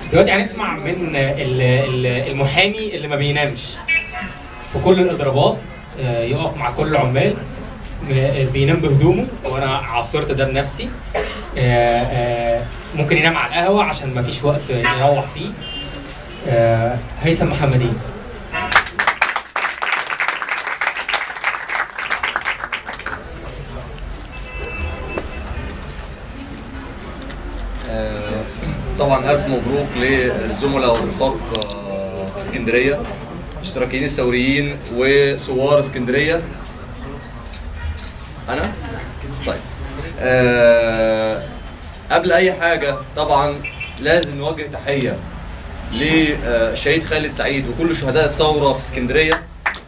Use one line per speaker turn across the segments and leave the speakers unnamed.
دلوقتي هنسمع من ال- ال- المحامي اللي ما بينامش في كل الاضرابات آه، يقف مع كل العمال م- بينام بهدومه وانا عاصرت ده بنفسي آه، آه، ممكن ينام على القهوه عشان ما فيش وقت يروح فيه آه، هيثم محمدين
آه، طبعا الف مبروك للزملاء والرفاق آه، في اسكندريه اشتراكيين الثوريين وثوار اسكندريه انا طيب آه، قبل اي حاجه طبعا لازم نوجه تحيه للشهيد خالد سعيد وكل شهداء الثوره في اسكندريه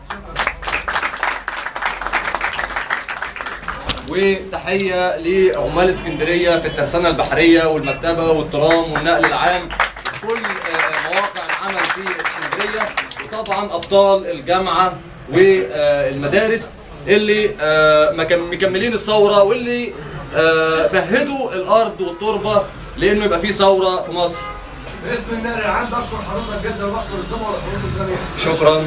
وتحيه لعمال اسكندريه في الترسانه البحريه والمكتبه والترام والنقل العام كل آه، مواقع العمل في اسكندريه وطبعا ابطال الجامعه والمدارس اللي آه، مكم- مكملين الثوره واللي آه، مهدوا الارض والتربه لانه يبقى في ثوره في مصر
باسم النقل العام بشكر حضرتك جدا وبشكر الزملاء والحضور الجميع
شكرا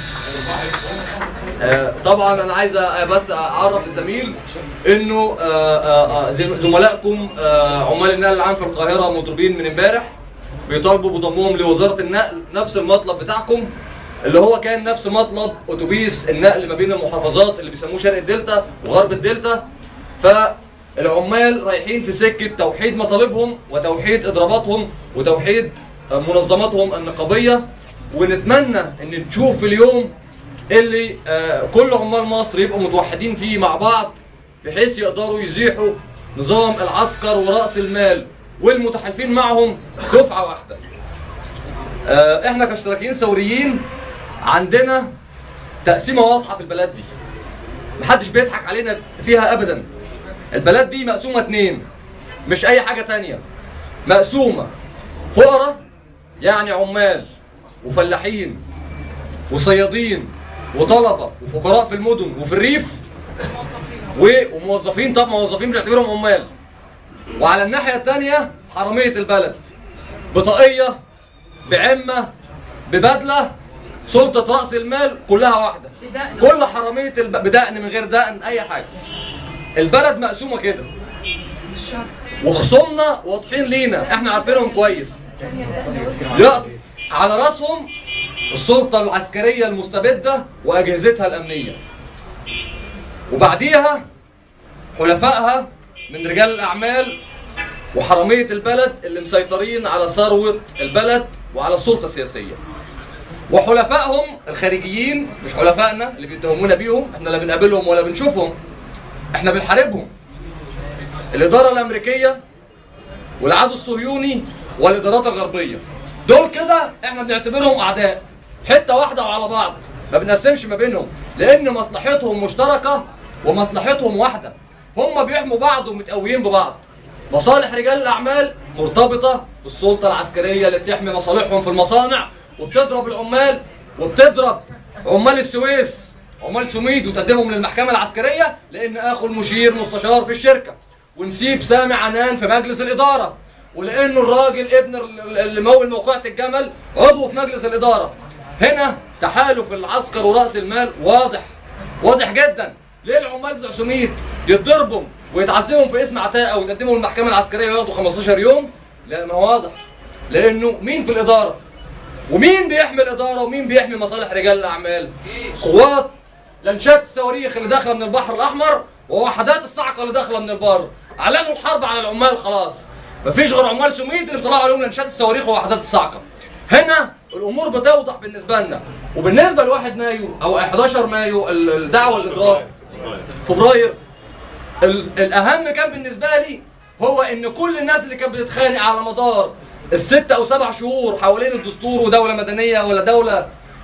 آه، طبعا انا عايز أ- بس اعرف الزميل انه آه، آه، آه، زم- زملائكم آه، عمال النقل العام في القاهره مضربين من امبارح بيطالبوا بضمهم لوزاره النقل نفس المطلب بتاعكم اللي هو كان نفس مطلب اتوبيس النقل ما بين المحافظات اللي بيسموه شرق الدلتا وغرب الدلتا فالعمال رايحين في سكه توحيد مطالبهم وتوحيد اضراباتهم وتوحيد آه، منظماتهم النقابيه ونتمنى ان نشوف في اليوم اللي آه، كل عمال مصر يبقوا متوحدين فيه مع بعض بحيث يقدروا يزيحوا نظام العسكر ورأس المال والمتحالفين معهم دفعة واحدة آه، احنا كاشتراكيين ثوريين عندنا تقسيمة واضحة في البلد دي محدش بيضحك علينا فيها ابدا البلد دي مقسومة اتنين مش اي حاجة تانية مقسومة فقراء يعني عمال وفلاحين وصيادين وطلبه وفقراء في المدن وفي الريف و- وموظفين طب موظفين بنعتبرهم عمال وعلى الناحيه الثانيه حراميه البلد بطاقيه بعمه ببدله سلطه راس المال كلها واحده كل حراميه الب... بدقن من غير دقن اي حاجه البلد مقسومه كده وخصومنا واضحين لينا احنا عارفينهم كويس لا على راسهم السلطة العسكرية المستبدة وأجهزتها الأمنية وبعديها حلفائها من رجال الأعمال وحرامية البلد اللي مسيطرين على ثروة البلد وعلى السلطة السياسية وحلفائهم الخارجيين مش حلفائنا اللي بيتهمونا بيهم احنا لا بنقابلهم ولا بنشوفهم احنا بنحاربهم الإدارة الأمريكية والعدو الصهيوني والادارات الغربيه دول كده احنا بنعتبرهم اعداء حته واحده وعلى بعض ما بنقسمش ما بينهم لان مصلحتهم مشتركه ومصلحتهم واحده هم بيحموا بعض ومتقويين ببعض مصالح رجال الاعمال مرتبطه بالسلطه العسكريه اللي بتحمي مصالحهم في المصانع وبتضرب العمال وبتضرب عمال السويس عمال سميد وتقدمهم للمحكمه العسكريه لان اخو المشير مستشار في الشركه ونسيب سامي عنان في مجلس الاداره ولانه الراجل ابن ال- اللي مول موقعة الجمل عضو في مجلس الاداره هنا تحالف العسكر وراس المال واضح واضح جدا ليه العمال بتوع سميد يتضربوا ويتعذبهم في اسم عتاقه ويتقدموا للمحكمه العسكريه وياخدوا 15 يوم لا ما هو واضح لانه مين في الاداره ومين بيحمي الاداره ومين بيحمي مصالح رجال الاعمال قوات لانشات الصواريخ اللي داخله من البحر الاحمر ووحدات الصعقه اللي داخله من البر اعلنوا الحرب على العمال خلاص مفيش غير عمال سميد اللي بيطلعوا عليهم لانشات الصواريخ ووحدات الصعقه هنا الامور بتوضح بالنسبه لنا وبالنسبه ل 1 مايو او 11 مايو ال- الدعوه الاضراب فبراير ال- الاهم كان بالنسبه لي هو ان كل الناس اللي كانت بتتخانق على مدار الست او سبع شهور حوالين الدستور ودوله مدنيه ولا دوله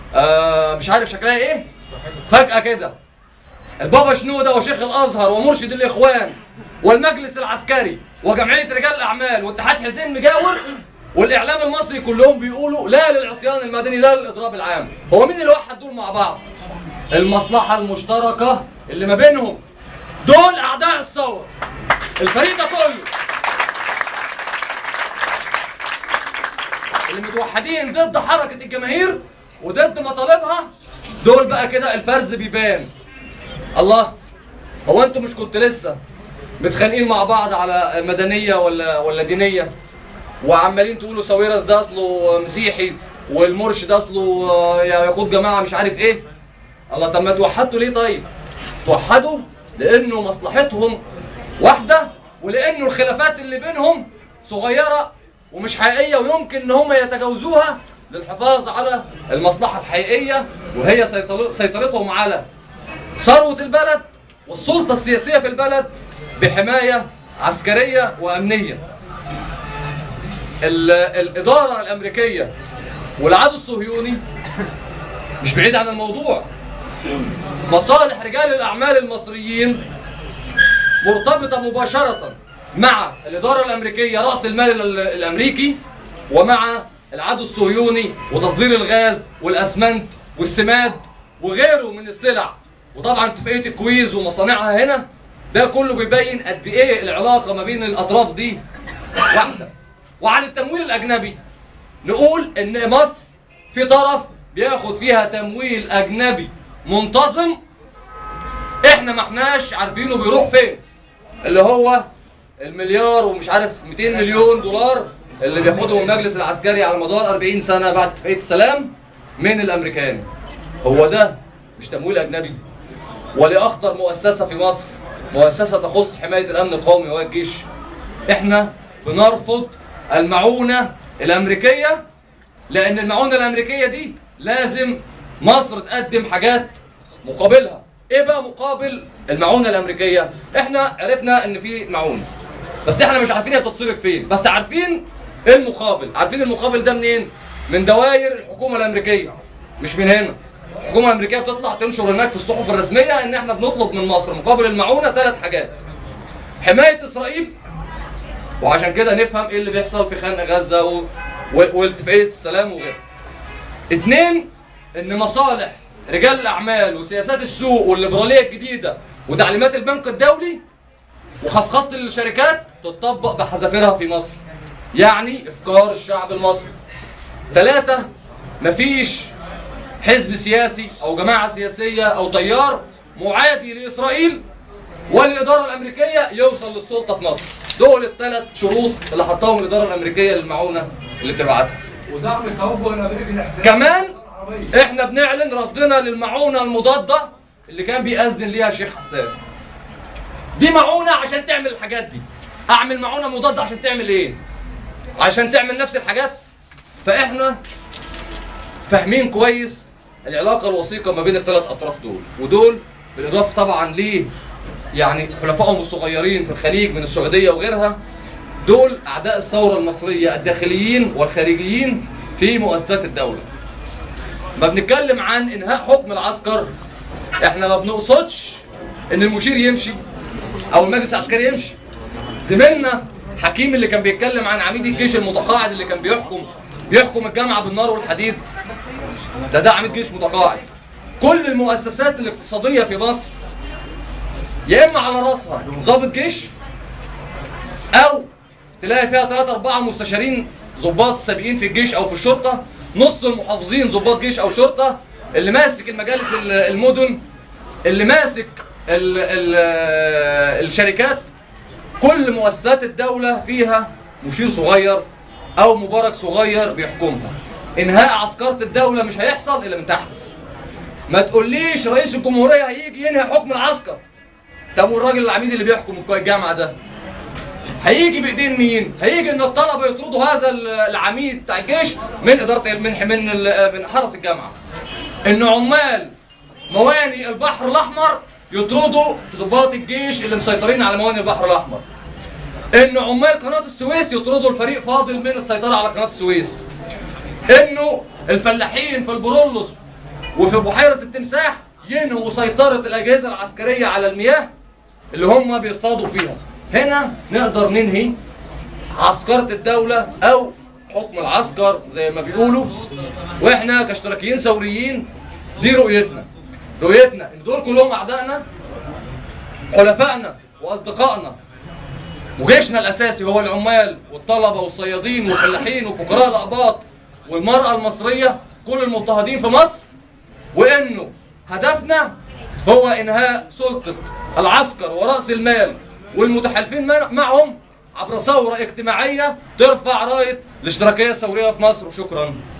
آه مش عارف شكلها ايه فجاه كده البابا شنوده وشيخ الازهر ومرشد الاخوان والمجلس العسكري وجمعيه رجال الاعمال واتحاد حسين مجاور والاعلام المصري كلهم بيقولوا لا للعصيان المدني لا للاضراب العام هو مين اللي وحد دول مع بعض المصلحه المشتركه اللي ما بينهم دول اعداء الثوره الفريق ده كله اللي متوحدين ضد حركه الجماهير وضد مطالبها دول بقى كده الفرز بيبان الله هو انتوا مش كنت لسه متخانقين مع بعض على مدنيه ولا ولا دينيه وعمالين تقولوا ساويرس ده اصله مسيحي والمرشد اصله آه، يقود جماعه مش عارف ايه الله طب ما توحدتوا ليه طيب؟ توحدوا لانه مصلحتهم واحده ولانه الخلافات اللي بينهم صغيره ومش حقيقيه ويمكن ان هم يتجاوزوها للحفاظ على المصلحه الحقيقيه وهي سيطر- سيطرتهم على ثروه البلد والسلطه السياسيه في البلد بحمايه عسكريه وامنيه. ال- الاداره الامريكيه والعدو الصهيوني مش بعيد عن الموضوع مصالح رجال الاعمال المصريين مرتبطه مباشره مع الاداره الامريكيه راس المال ال- الامريكي ومع العدو الصهيوني وتصدير الغاز والاسمنت والسماد وغيره من السلع وطبعا اتفاقيه الكويز ومصانعها هنا ده كله بيبين قد ايه العلاقه ما بين الاطراف دي واحده وعن التمويل الاجنبي نقول ان مصر في طرف بياخد فيها تمويل اجنبي منتظم احنا ما احناش عارفينه بيروح فين اللي هو المليار ومش عارف 200 مليون دولار اللي بياخدهم المجلس العسكري على مدار 40 سنه بعد اتفاقيه السلام من الامريكان هو ده مش تمويل اجنبي ولاخطر مؤسسه في مصر مؤسسه تخص حمايه الامن القومي وهو الجيش احنا بنرفض المعونه الامريكيه لان المعونه الامريكيه دي لازم مصر تقدم حاجات مقابلها ايه بقى مقابل المعونه الامريكيه احنا عرفنا ان في معونه بس احنا مش عارفين هي بتتصرف فين بس عارفين ايه المقابل عارفين المقابل ده منين من دوائر الحكومه الامريكيه مش من هنا الحكومه الامريكيه بتطلع تنشر هناك في الصحف الرسميه ان احنا بنطلب من مصر مقابل المعونه ثلاث حاجات حمايه اسرائيل وعشان كده نفهم ايه اللي بيحصل في خنق غزه و... و... والاتفاقيه السلام وغيرها. اتنين ان مصالح رجال الاعمال وسياسات السوق والليبراليه الجديده وتعليمات البنك الدولي وخصخصه الشركات تطبق بحذافيرها في مصر. يعني افكار الشعب المصري. ثلاثه مفيش حزب سياسي او جماعه سياسيه او تيار معادي لاسرائيل والاداره الامريكيه يوصل للسلطه في مصر دول الثلاث شروط اللي حطاهم الاداره الامريكيه للمعونه اللي بتبعتها
ودعم التوجه الامريكي للاحتلال
كمان
العربية.
احنا بنعلن رفضنا للمعونه المضاده اللي كان بيأذن ليها الشيخ حسان دي معونه عشان تعمل الحاجات دي اعمل معونه مضاده عشان تعمل ايه عشان تعمل نفس الحاجات فاحنا فاهمين كويس العلاقه الوثيقه ما بين الثلاث اطراف دول ودول بالاضافه طبعا ليه يعني حلفائهم الصغيرين في الخليج من السعوديه وغيرها دول اعداء الثوره المصريه الداخليين والخارجيين في مؤسسات الدوله ما بنتكلم عن انهاء حكم العسكر احنا ما بنقصدش ان المشير يمشي او المجلس العسكري يمشي زميلنا حكيم اللي كان بيتكلم عن عميد الجيش المتقاعد اللي كان بيحكم بيحكم الجامعه بالنار والحديد ده ده عميد جيش متقاعد كل المؤسسات الاقتصاديه في مصر يا اما على راسها ضابط جيش او تلاقي فيها ثلاثة أربعة مستشارين ضباط سابقين في الجيش أو في الشرطة نص المحافظين ضباط جيش أو شرطة اللي ماسك المجالس ال- المدن اللي ماسك ال ال الشركات كل مؤسسات الدولة فيها مشير صغير أو مبارك صغير بيحكمها إنهاء عسكرة الدولة مش هيحصل إلا من تحت ما تقوليش رئيس الجمهورية هيجي ينهي حكم العسكر طب والراجل العميد اللي بيحكم الجامعة ده هيجي بايدين مين؟ هيجي ان الطلبه يطردوا هذا ال- العميد بتاع الجيش من اداره من من ال- من حرس الجامعه. ان عمال مواني البحر الاحمر يطردوا ضباط الجيش اللي مسيطرين على مواني البحر الاحمر. ان عمال قناه السويس يطردوا الفريق فاضل من السيطره على قناه السويس. انه الفلاحين في البرولوس وفي بحيره التمساح ينهوا سيطره الاجهزه العسكريه على المياه اللي هم بيصطادوا فيها هنا نقدر ننهي عسكرة الدولة أو حكم العسكر زي ما بيقولوا وإحنا كاشتراكيين ثوريين دي رؤيتنا رؤيتنا إن دول كلهم أعدائنا حلفائنا وأصدقائنا وجيشنا الأساسي هو العمال والطلبة والصيادين والفلاحين وفقراء الأقباط والمرأة المصرية كل المضطهدين في مصر وانه هدفنا هو انهاء سلطة العسكر ورأس المال والمتحالفين من- معهم عبر ثورة اجتماعية ترفع راية الاشتراكية الثورية في مصر وشكرا